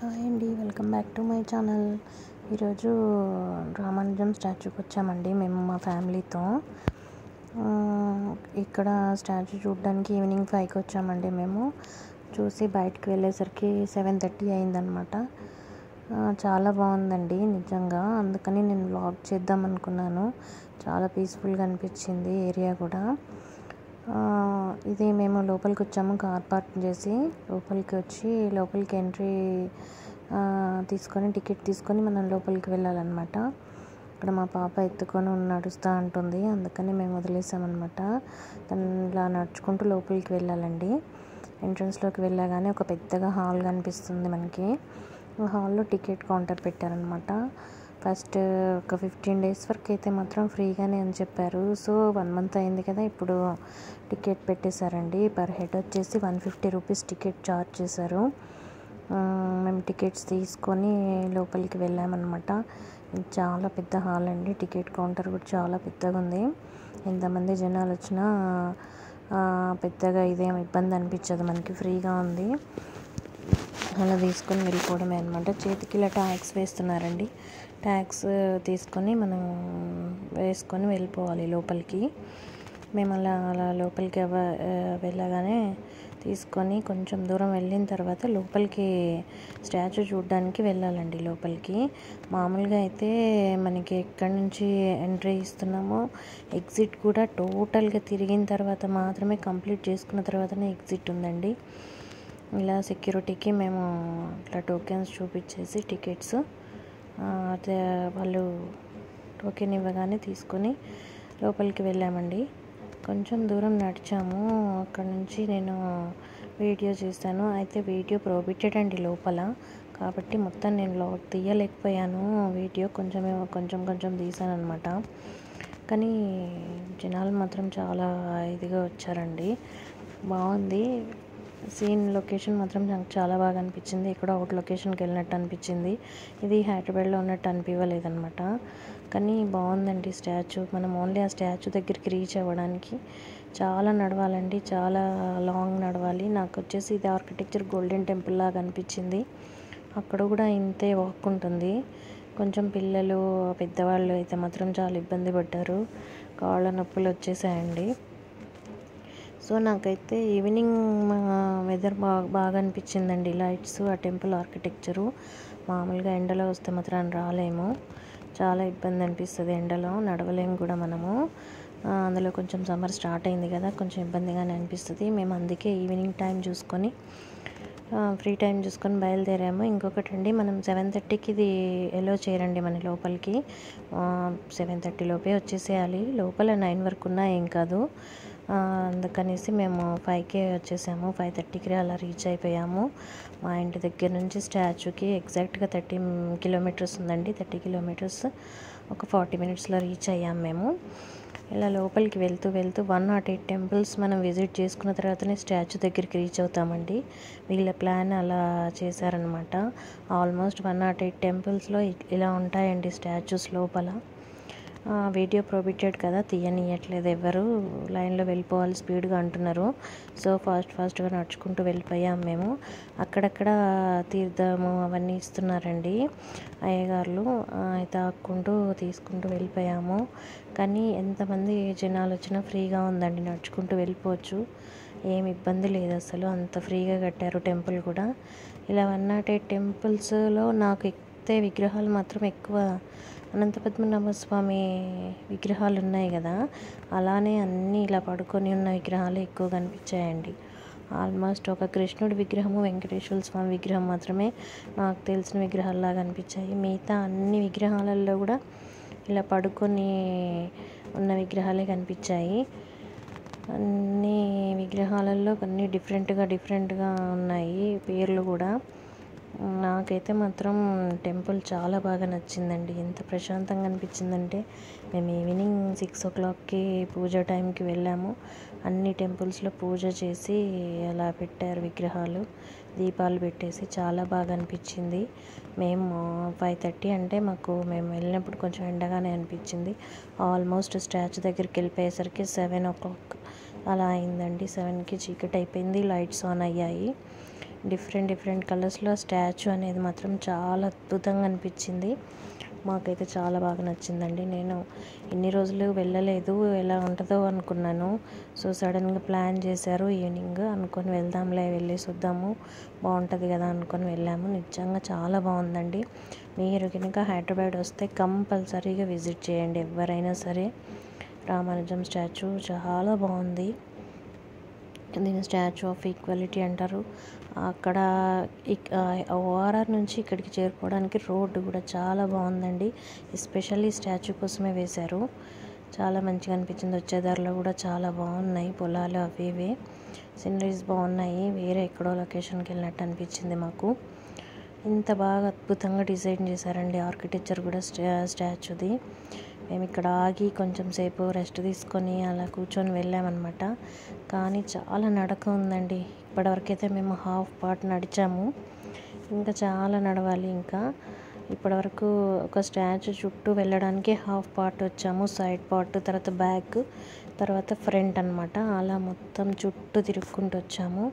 hi అండి welcome back to my channel ఈరోజు రామానుజం స్టాచ్యూకి వచ్చామండి మేము మా ఫ్యామిలీతో ఆ, ఇక్కడ స్టాచ్యూ చూడడానికి ఈవినింగ్ ఫైవ్కి వచ్చామండి మేము చూసి బయటకు వెళ్ళేసరికి సెవెన్ థర్టీ అయిందనమాట ఆ, చాలా బాగుందండి నిజంగా అందుకని నేను వ్లాగ్ చేద్దాం అనుకున్నాను చాలా పీస్ఫుల్గా అనిపించింది ఏరియా కూడా ఆ, ఇది మేము లోపలికి వచ్చాము కార్ పార్క్ చేసి లోపలికి వచ్చి లోపలికి ఎంట్రీ ఆ, తీసుకొని టికెట్ తీసుకొని మనం లోపలికి వెళ్ళాలన్నమాట ఇక్కడ మా పాప ఎత్తుకొని నడుస్తూ ఉంటుంది అందుకని మేము వదిలేసామన్నమాట తను ఇలా నడుచుకుంటూ లోపలికి వెళ్ళాలండి ఎంట్రన్స్లోకి వెళ్ళగానే ఒక పెద్దగా హాల్ కనిపిస్తుంది మనకి ఆ హాల్లో టికెట్ కౌంటర్ పెట్టారనమాట ఫస్ట్ ఒక ఫిఫ్టీన్ డేస్ వరకు అయితే మాత్రం ఫ్రీగానే అని చెప్పారు సో వన్ మంత్ అయింది కదా ఇప్పుడు టికెట్ పెట్టేశారండి పర్ హెడ్ వచ్చేసి one fifty rupees ticket charge చేశారు ఆ, మేము టికెట్స్ తీసుకొని లోపలికి వెళ్ళామన్నమాట ఇది చాలా పెద్ద హాల్ అండి టికెట్ కౌంటర్ కూడా చాలా పెద్దగా ఉంది ఎంతమంది జనాలు వచ్చినా ఆ, పెద్దగా ఇదేం ఇబ్బంది అనిపించదు మనకి ఫ్రీగా ఉంది అలా తీసుకొని వెళ్ళిపోవడమే అనమాట చేతికి ఇలా ట్యాక్స్ వేస్తున్నారండి ట్యాక్స్ తీసుకొని మనం వేసుకొని వెళ్ళిపోవాలి లోపలికి మేము అలా అలా లోపలికి ఎవ- ఆ, వెళ్ళగానే తీసుకొని కొంచెం దూరం వెళ్ళిన తర్వాత లోపలికి స్టాచ్యూ చూడడానికి వెళ్ళాలండి లోపలికి మామూలుగా అయితే మనకి ఎక్కడి నుంచి ఎంట్రీ ఇస్తున్నామో ఎగ్జిట్ కూడా టోటల్గా తిరిగిన తర్వాత మాత్రమే కంప్లీట్ చేసుకున్న తర్వాతనే ఎగ్జిట్ ఉందండి ఇలా సెక్యూరిటీకి మేము ఇట్లా టోకెన్స్ చూపించేసి టికెట్స్ ఆ, అదే వాళ్ళు టోకెన్ ఇవ్వగానే తీసుకొని లోపలికి వెళ్ళామండి కొంచెం దూరం నడిచాము అక్కడ నుంచి నేను వీడియో చేశాను అయితే వీడియో ప్రోబిటెడ్ అండి లోపల కాబట్టి మొత్తం నేను లాగ్ తీయలేకపోయాను వీడియో కొంచెం కొంచెం కొంచెం తీసాను అనమాట కానీ జనాలు మాత్రం చాలా ఇదిగా వచ్చారండి బాగుంది సీన్ లొకేషన్ మాత్రం నాకు చాలా బాగా అనిపించింది ఇక్కడ అవుట్ లొకేషన్కి వెళ్ళినట్టు అనిపించింది ఇది హైదరాబాద్లో ఉన్నట్టు అనిపించలేదన్నమాట కానీ బాగుందండి స్టాచ్యూ మనం ఓన్లీ ఆ స్టాచ్యూ దగ్గరికి రీచ్ అవ్వడానికి చాలా నడవాలండి చాలా లాంగ్ నడవాలి నాకు వచ్చేసి ఇది ఆర్కిటెక్చర్ గోల్డెన్ టెంపుల్ లాగా అనిపించింది అక్కడ కూడా ఇంతే వాక్ ఉంటుంది కొంచెం పిల్లలు పెద్దవాళ్ళు అయితే మాత్రం చాలా ఇబ్బంది పడ్డారు కాళ్ళ నొప్పులు వచ్చేసాయండి సో నాకైతే ఈవినింగ్ వెదర్ బాగా బాగా అనిపించిందండి లైట్స్ ఆ టెంపుల్ ఆర్కిటెక్చరు మామూలుగా ఎండలో వస్తే మాత్రం రాలేము చాలా ఇబ్బంది అనిపిస్తుంది ఎండలో నడవలేము కూడా మనము ఆ, అందులో కొంచెం సమ్మర్ స్టార్ట్ అయింది కదా కొంచెం ఇబ్బందిగానే అనిపిస్తుంది మేము అందుకే ఈవినింగ్ టైం చూసుకొని ఫ్రీ టైం చూసుకొని బయలుదేరాము ఇంకొకటి అండి మనం సెవెన్ థర్టీకి ఇది ఎలో చేయరండి మన లోపలికి సెవెన్ థర్టీ లోపే వచ్చేసేయాలి లోపల నైన్ వరకు ఉన్నా ఏం కాదు ఆ, అందుకనేసి మేము ఫైవ్కే వచ్చేసాము ఫైవ్ థర్టీకి అలా రీచ్ అయిపోయాము మా ఇంటి దగ్గర నుంచి స్టాచ్యూకి ఎగ్జాక్ట్గా థర్టీ కిలోమీటర్స్ ఉందండి థర్టీ కిలోమీటర్స్ ఒక ఫార్టీ మినిట్స్లో రీచ్ అయ్యాము మేము ఇలా లోపలికి వెళ్తూ వెళ్తూ వన్ నాట్ ఎయిట్ టెంపుల్స్ మనం విజిట్ చేసుకున్న తర్వాతనే స్టాచ్యూ దగ్గరికి రీచ్ అవుతామండి వీళ్ళ ప్లాన్ అలా చేశారనమాట ఆల్మోస్ట్ వన్ నాట్ ఎయిట్ టెంపుల్స్లో ఇలా ఉంటాయండి స్టాచ్యూస్ లోపల ఆ, వీడియో ప్రొబిటెడ్ కదా తీయనియట్లేదు ఎవరు లైన్లో వెళ్ళిపోవాలి స్పీడ్గా అంటున్నారు సో ఫాస్ట్ ఫాస్ట్గా నడుచుకుంటూ వెళ్ళిపోయాం మేము అక్కడక్కడ తీర్థము అవన్నీ ఇస్తున్నారండి అయ్యగారులు ఆ, అయితే ఆక్కుంటూ తీసుకుంటూ వెళ్ళిపోయాము కానీ ఎంతమంది జనాలు వచ్చినా ఫ్రీగా ఉందండి నడుచుకుంటూ వెళ్ళిపోవచ్చు ఏమి ఇబ్బంది లేదు అసలు అంత ఫ్రీగా కట్టారు టెంపుల్ కూడా ఇలా వన్ నాట్ ఎయిట్ టెంపుల్స్లో నాకు ఎక్కితే విగ్రహాలు మాత్రం ఎక్కువ అనంతపద్మనాభ స్వామి విగ్రహాలు ఉన్నాయి కదా అలానే అన్నీ ఇలా పడుకొని ఉన్న విగ్రహాలు ఎక్కువ కనిపించాయండి ఆల్మోస్ట్ ఒక కృష్ణుడి విగ్రహము వెంకటేశ్వర స్వామి విగ్రహం మాత్రమే నాకు తెలిసిన విగ్రహాల్లాగా అనిపించాయి మిగతా అన్ని విగ్రహాలలో కూడా ఇలా పడుకొని ఉన్న విగ్రహాలే కనిపించాయి అన్ని విగ్రహాలలో కొన్ని డిఫరెంట్గా డిఫరెంట్గా ఉన్నాయి పేర్లు కూడా నాకైతే మాత్రం టెంపుల్ చాలా బాగా నచ్చిందండి ఎంత ప్రశాంతంగా అనిపించిందంటే మేము ఈవినింగ్ సిక్స్ ఓ క్లాక్కి పూజ టైంకి వెళ్ళాము అన్ని టెంపుల్స్లో పూజ చేసి అలా పెట్టారు విగ్రహాలు దీపాలు పెట్టేసి చాలా బాగా అనిపించింది మేము ఫైవ్ థర్టీ అంటే మాకు మేము వెళ్ళినప్పుడు కొంచెం ఎండగానే అనిపించింది ఆల్మోస్ట్ స్టాచ్యూ దగ్గరికి వెళ్ళిపోయేసరికి సెవెన్ ఓ క్లాక్ అలా అయిందండి సెవెన్కి చీకటి అయిపోయింది లైట్స్ ఆన్ అయ్యాయి డిఫరెంట్ డిఫరెంట్ కలర్స్లో స్టాచ్యూ అనేది మాత్రం చాలా అద్భుతంగా అనిపించింది మాకైతే చాలా బాగా నచ్చిందండి నేను ఇన్ని రోజులు వెళ్ళలేదు ఎలా ఉంటుందో అనుకున్నాను సో సడన్గా ప్లాన్ చేశారు ఈవినింగ్ అనుకొని వెళ్దాంలే వెళ్ళేసి వద్దాము బాగుంటుంది కదా అనుకొని వెళ్ళాము నిజంగా చాలా బాగుందండి మీరు కనుక హైదరాబాద్ వస్తే కంపల్సరీగా విజిట్ చేయండి ఎవరైనా సరే రామానుజం స్టాచ్యూ చాలా బాగుంది దీని స్టాచ్యూ ఆఫ్ ఈక్వాలిటీ అంటారు అక్కడ ఓఆర్ఆర్ నుంచి ఇక్కడికి చేరుకోవడానికి రోడ్డు కూడా చాలా బాగుందండి ఎస్పెషల్లీ స్టాచ్యూ కోసమే వేశారు చాలా మంచిగా అనిపించింది వచ్చేదారిలో కూడా చాలా బాగున్నాయి పొలాలు అవి ఇవి సీనరీస్ బాగున్నాయి వేరే ఎక్కడో లొకేషన్కి వెళ్ళినట్టు అనిపించింది మాకు ఇంత బాగా అద్భుతంగా డిజైన్ చేశారండి ఆర్కిటెక్చర్ కూడా స్టా స్టాచ్యూది మేము ఇక్కడ ఆగి కొంచెం సేపు రెస్ట్ తీసుకొని అలా కూర్చొని వెళ్ళామన్నమాట కానీ చాలా నడక ఉందండి ఇప్పటివరకైతే మేము హాఫ్ పార్ట్ నడిచాము ఇంకా చాలా నడవాలి ఇంకా ఇప్పటివరకు ఒక స్టాచ్యూ చుట్టూ వెళ్ళడానికి హాఫ్ పార్ట్ వచ్చాము సైడ్ పార్ట్ తర్వాత బ్యాక్ తర్వాత ఫ్రంట్ అనమాట అలా మొత్తం చుట్టూ తిరుక్కుంటూ వచ్చాము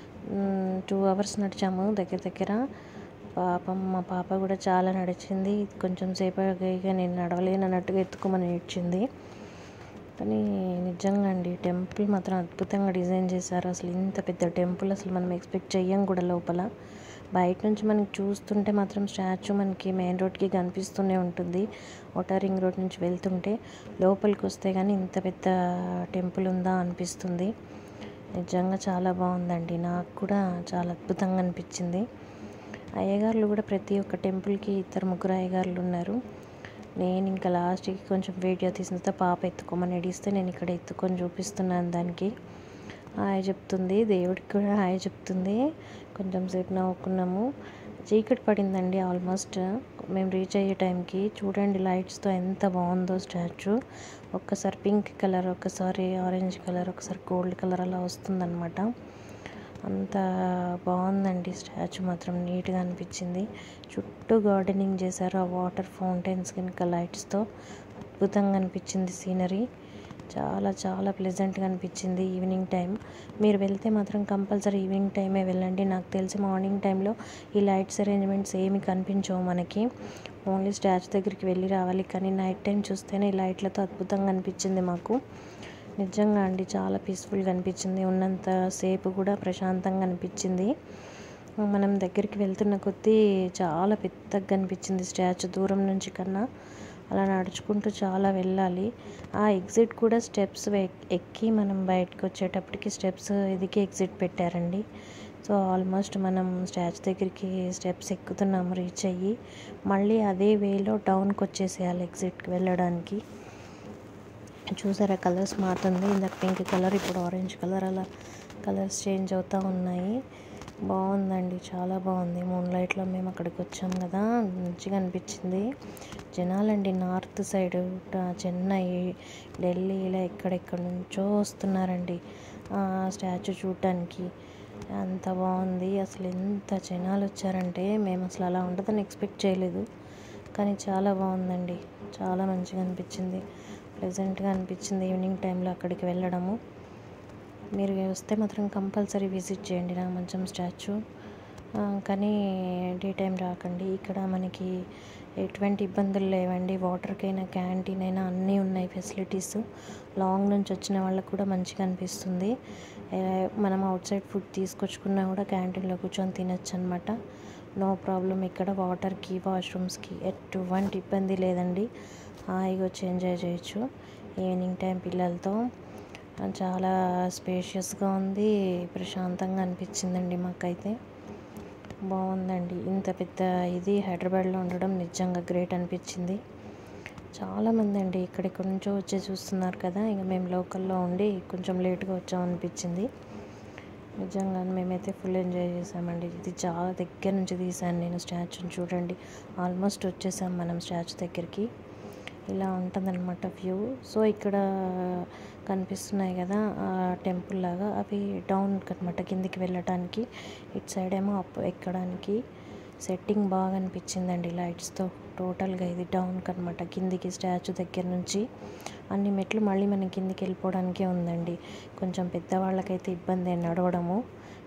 టూ అవర్స్ నడిచాము దగ్గర దగ్గర పాపం మా పాప కూడా చాలా నడిచింది కొంచెం సేపు ఇక నేను నడవలేను అన్నట్టుగా ఎత్తుకోమని ఏడ్చింది కానీ నిజంగా అండి టెంపుల్ మాత్రం అద్భుతంగా డిజైన్ చేశారు అసలు ఇంత పెద్ద టెంపుల్ అసలు మనం ఎక్స్పెక్ట్ చెయ్యం కూడా లోపల బయట నుంచి మనకి చూస్తుంటే మాత్రం స్టాచ్యూ మనకి మెయిన్ రోడ్కి కనిపిస్తూనే ఉంటుంది ఓటర్ రింగ్ రోడ్ నుంచి వెళ్తుంటే లోపలికి వస్తే కానీ ఇంత పెద్ద టెంపుల్ ఉందా అనిపిస్తుంది నిజంగా చాలా బాగుందండి నాకు కూడా చాలా అద్భుతంగా అనిపించింది అయ్యగారులు కూడా ప్రతి ఒక్క టెంపుల్కి ఇద్దరు ముగ్గురు అయ్యగారులు ఉన్నారు నేను ఇంకా లాస్ట్కి కొంచెం వీడియో తీసిన తర్వాత పాప ఎత్తుకోమని అడిగిస్తే నేను ఇక్కడ ఎత్తుకొని చూపిస్తున్నాను దానికి హాయ్ చెప్తుంది దేవుడికి కూడా హాయ్ చెప్తుంది కొంచెం సేపు నవ్వుకున్నాము చీకటి పడిందండి ఆల్మోస్ట్ మేము రీచ్ అయ్యే టైంకి చూడండి లైట్స్తో ఎంత బాగుందో స్టాచ్యూ ఒక్కసారి పింక్ కలర్ ఒక్కసారి ఆరెంజ్ కలర్ ఒకసారి గోల్డ్ కలర్ అలా వస్తుందన్నమాట అంత బాగుందండి స్టాచ్యూ మాత్రం నీట్గా అనిపించింది చుట్టూ గార్డెనింగ్ చేశారు ఆ వాటర్ ఫౌంటైన్స్ కనుక లైట్స్తో అద్భుతంగా అనిపించింది సీనరీ చాలా చాలా ప్లెజెంట్గా అనిపించింది ఈవినింగ్ టైం మీరు వెళ్తే మాత్రం కంపల్సరీ ఈవినింగ్ టైమే వెళ్ళండి నాకు తెలిసి మార్నింగ్ టైంలో ఈ లైట్స్ అరేంజ్మెంట్స్ ఏమి కనిపించవు మనకి ఓన్లీ స్టాచ్యూ దగ్గరికి వెళ్ళి రావాలి కానీ నైట్ టైం చూస్తేనే ఈ లైట్లతో అద్భుతంగా అనిపించింది మాకు నిజంగా అండి చాలా పీస్ఫుల్గా అనిపించింది ఉన్నంత సేపు కూడా ప్రశాంతంగా అనిపించింది మనం దగ్గరికి వెళ్తున్న కొద్దీ చాలా పెద్దగా అనిపించింది స్టాచ్యూ దూరం నుంచి కన్నా అలా నడుచుకుంటూ చాలా వెళ్ళాలి ఆ ఎగ్జిట్ కూడా స్టెప్స్ ఎక్కి మనం బయటకు వచ్చేటప్పటికి స్టెప్స్ ఎదికి ఎగ్జిట్ పెట్టారండి సో ఆల్మోస్ట్ మనం స్టాచ్యూ దగ్గరికి స్టెప్స్ ఎక్కుతున్నాము రీచ్ అయ్యి మళ్ళీ అదే వేలో డౌన్కి వచ్చేసేయాలి ఎగ్జిట్కి వెళ్ళడానికి చూసారా కలర్స్ మారుతుంది ఇందాక పింక్ కలర్ ఇప్పుడు ఆరెంజ్ కలర్ అలా కలర్స్ చేంజ్ అవుతూ ఉన్నాయి బాగుందండి చాలా బాగుంది మూన్ లైట్లో మేము అక్కడికి వచ్చాం కదా మంచిగా అనిపించింది జనాలండి నార్త్ సైడ్ చెన్నై ఢిల్లీ ఇలా ఎక్కడెక్కడ నుంచో వస్తున్నారండి స్టాచ్యూ చూడటానికి అంత బాగుంది అసలు ఎంత జనాలు వచ్చారంటే మేము అసలు అలా ఉంటుందని ఎక్స్పెక్ట్ చేయలేదు కానీ చాలా బాగుందండి చాలా మంచిగా అనిపించింది ప్లెజెంట్గా అనిపించింది ఈవినింగ్ టైంలో అక్కడికి వెళ్ళడము మీరు వస్తే మాత్రం కంపల్సరీ విజిట్ చేయండి రామంచం స్టాచ్యూ కానీ డే టైం రాకండి ఇక్కడ మనకి ఎటువంటి ఇబ్బందులు లేవండి వాటర్కైనా క్యాంటీన్ అయినా అన్నీ ఉన్నాయి ఫెసిలిటీస్ లాంగ్ నుంచి వచ్చిన వాళ్ళకు కూడా మంచిగా అనిపిస్తుంది మనం అవుట్ సైడ్ ఫుడ్ తీసుకొచ్చుకున్నా కూడా క్యాంటీన్లో కూర్చొని తినచ్చు అనమాట నో ప్రాబ్లం ఇక్కడ వాటర్కి వాష్రూమ్స్కి ఎటువంటి ఇబ్బంది లేదండి హాయిగా వచ్చి ఎంజాయ్ చేయొచ్చు ఈవినింగ్ టైం పిల్లలతో చాలా స్పేషియస్గా ఉంది ప్రశాంతంగా అనిపించిందండి మాకైతే బాగుందండి ఇంత పెద్ద ఇది హైదరాబాద్లో ఉండడం నిజంగా గ్రేట్ అనిపించింది చాలామంది అండి ఇక్కడెక్కడి నుంచో వచ్చి చూస్తున్నారు కదా ఇక మేము లోకల్లో ఉండి కొంచెం లేట్గా వచ్చాం అనిపించింది నిజంగా మేమైతే ఫుల్ ఎంజాయ్ చేసామండి ఇది చాలా దగ్గర నుంచి తీసాను నేను స్టాచ్యూని చూడండి ఆల్మోస్ట్ వచ్చేసాం మనం స్టాచ్యూ దగ్గరికి ఇలా ఉంటుందన్నమాట వ్యూ సో ఇక్కడ కనిపిస్తున్నాయి కదా టెంపుల్ లాగా అవి డౌన్ అనమాట కిందికి వెళ్ళటానికి ఇటు సైడ్ ఏమో అప్ ఎక్కడానికి సెట్టింగ్ బాగా అనిపించిందండి లైట్స్తో టోటల్గా ఇది డౌన్కి అనమాట కిందికి స్టాచ్యూ దగ్గర నుంచి అన్ని మెట్లు మళ్ళీ మనం కిందికి వెళ్ళిపోవడానికే ఉందండి కొంచెం పెద్దవాళ్ళకైతే ఇబ్బంది నడవడము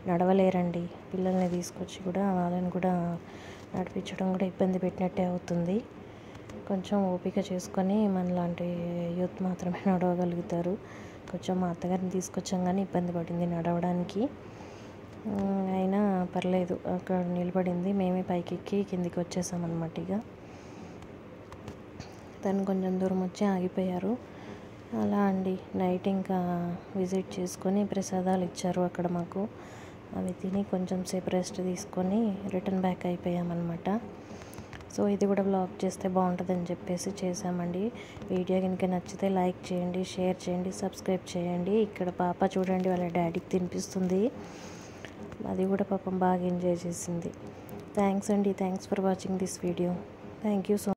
నడవలేరండి పిల్లల్ని తీసుకొచ్చి కూడా వాళ్ళని కూడా నడిపించడం కూడా ఇబ్బంది పెట్టినట్టే అవుతుంది కొంచెం ఓపిక చేసుకొని మనలాంటి యూత్ మాత్రమే నడవగలుగుతారు కొంచెం మా అత్తగారిని తీసుకొచ్చాం కానీ ఇబ్బంది పడింది నడవడానికి ఉమ్, అయినా పర్లేదు అక్కడ నిలబడింది మేమే పైకి ఎక్కి కిందికి వచ్చేసామన్నమాట ఇక తను కొంచెం దూరం వచ్చి ఆగిపోయారు అలా అండి నైట్ ఇంకా విజిట్ చేసుకొని ప్రసాదాలు ఇచ్చారు అక్కడ మాకు అవి తిని కొంచెం సేపు రెస్ట్ తీసుకొని రిటర్న్ బ్యాక్ అయిపోయామన్నమాట సో ఇది కూడా బ్లాగ్ చేస్తే బాగుంటుందని చెప్పేసి చేసామండి వీడియో కనుక నచ్చితే లైక్ చేయండి షేర్ చేయండి సబ్స్క్రైబ్ చేయండి ఇక్కడ పాప చూడండి వాళ్ళ డాడీకి తినిపిస్తుంది అది కూడా పాపం బాగా ఎంజాయ్ చేసింది థ్యాంక్స్ అండి thanks for watching this video thank you so